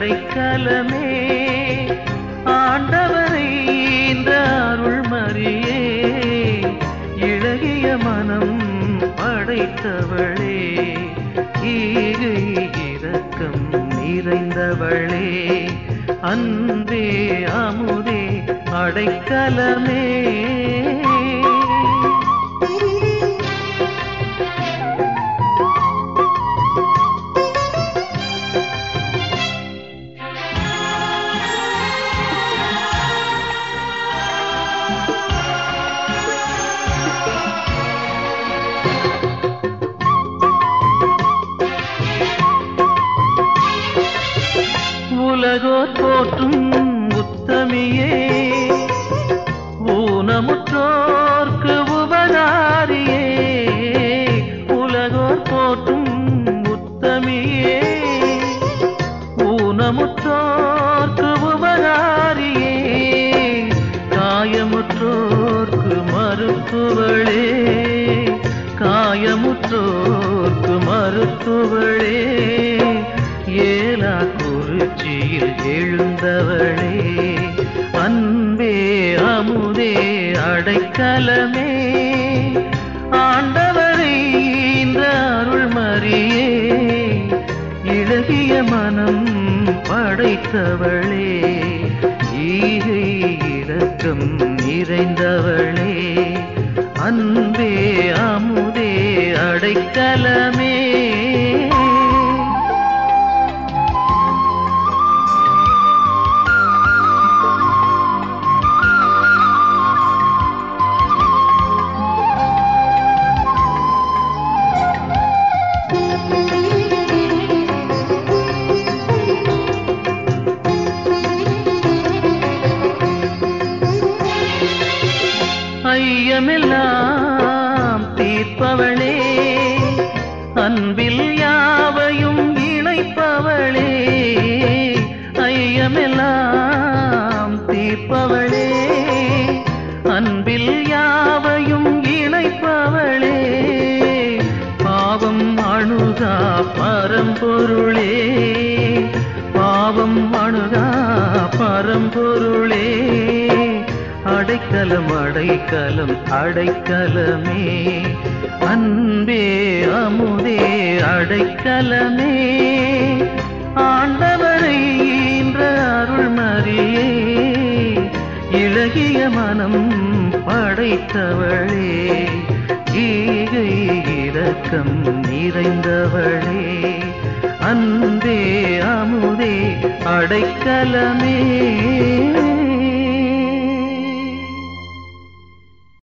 அடைக்கலமே ஆண்டவரை இந்த அருள் மரியே இழகிய மனம் படைத்தவளே ஈகை இரக்கம் நிறைந்தவளே அன்பே அமுதே அடைக்கலமே உலகோர் போற்றும் உத்தமியே ஊனமுற்றோர்க்கு உபகாரியே உலகோர் போற்றும் உத்தமியே ஊனமுற்றோர்க்கு உபகாரியே காயமுற்றோர்க்கு மருத்துவளே காயமுற்றோர்க்கு மருத்துவளே ஏலா குறிச்சியில் எழுந்தவளே அன்பே அமுதே அடைக்கலமே ஆண்டவரை இந்த அருள் மரியே இழகிய மனம் படைத்தவளே ஈகை இரக்கம் நிறைந்தவளே அன்பே அமுதே அடைக்கலமே ஐயமெல்லாம் தீர்ப்பவளே அன்பில் யாவையும் இணைப்பவளே ஐயமெல்லாம் தீர்ப்பவளே அன்பில் யாவையும் இணைப்பவளே பாவம் அணுகா பரம்பொருளே பாவம் அணுகா பரம்பொருளே அடைக்கலம் அடைக்கலம் அடைக்கலமே அன்பே அமுதே அடைக்கலமே ஆண்டவரை ஈன்ற அருள் மரியே இழகிய மனம் படைத்தவளே ஈகை இரக்கம் நிறைந்தவளே அன்பே அமுதே அடைக்கலமே